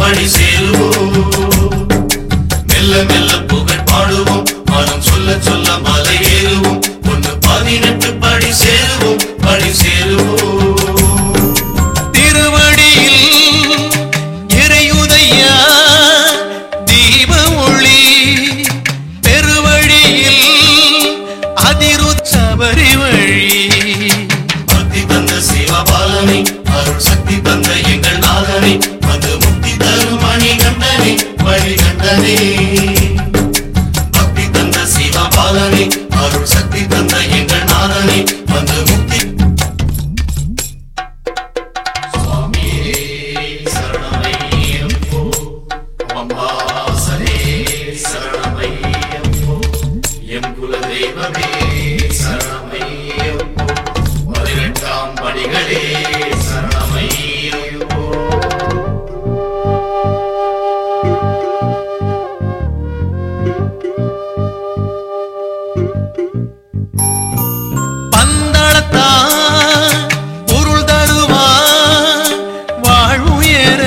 படி சேருவோம் மெல்ல மெல்ல புகழ் பாடுவோம் மனம் சொல்ல சொல்ல மலை ஏறுவோம் ஒன்று பதினெட்டு படி சேருவோம் படி சேருவோம் திருவடியில் இறையுதையா தீப ஒளி பெருவழியில் அதிரு சபரி வழி பக்தி தந்த சிவபாலனை அருள் சக்தி தந்த எங்கள் நாதனை வந்து முக்தி தரும் மணிகண்டனே மணிகண்டனே பக்தி தந்த சிவபாலனை அருள் சக்தி தந்த எங்கள் நாதனை வந்து முக்தி சுவாமியே சரணமையப்போ அம்பாசனே சரணமையப்போ எம் குல தெய்வமே சரணமையப்போ பதினெட்டாம் படிகளே சரணமையப்போ பந்தளத்தான் பொருள் தருவான் வாழ்வுயர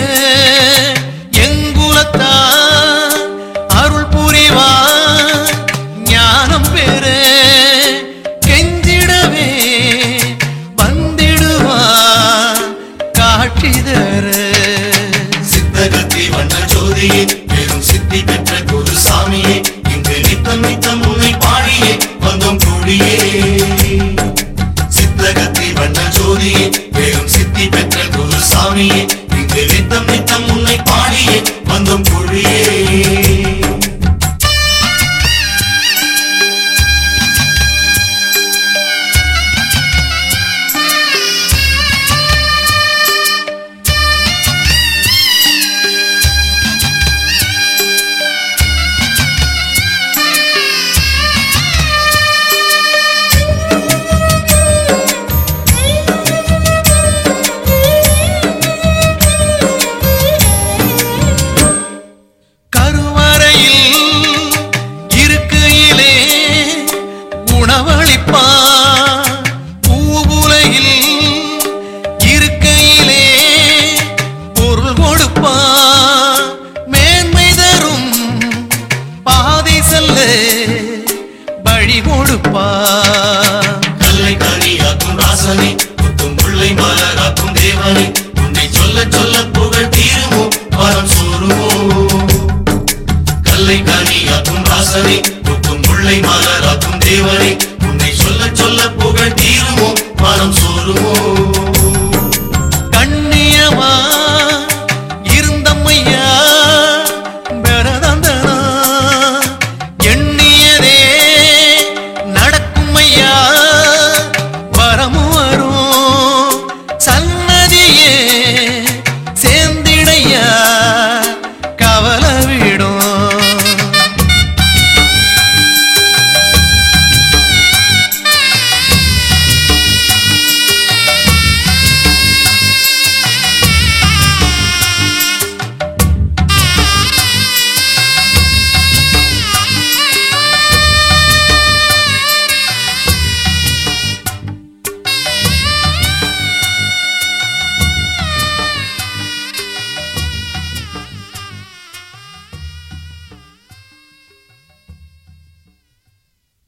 எங்குலத்தான் அருள் புரிவான் ஞானம் பெற கெஞ்சிடவே வந்திடுவான் காட்சி தர சித்தகத்தி வண்ண ஜோதியே பெரும் சித்தி பெற்ற குரு சாமியே இங்கு நித்தம் நித்தம் உன்னை பாடியே வந்தோம் கூடியே சித்தகத்தி வண்ண ஜோதியே பெரும் சித்தி பெற்ற குரு சாமியே இங்கு நித்தம் நித்தம் உன்னை பாடியே வந்தோம் கூடியே கருவறையில் இருக்கையிலே உணவளிப்பான் பூவுலையில் இருக்கையிலே பொருள் கொடுப்பான் மேன்மை தரும் பாதை செல்ல வழி கொடுப்பான் கல்லை கரியாக்கும் ராசனே குத்தும் முல்லை மலராக்கும் தேவனே உன்னை சொல்ல சொல்ல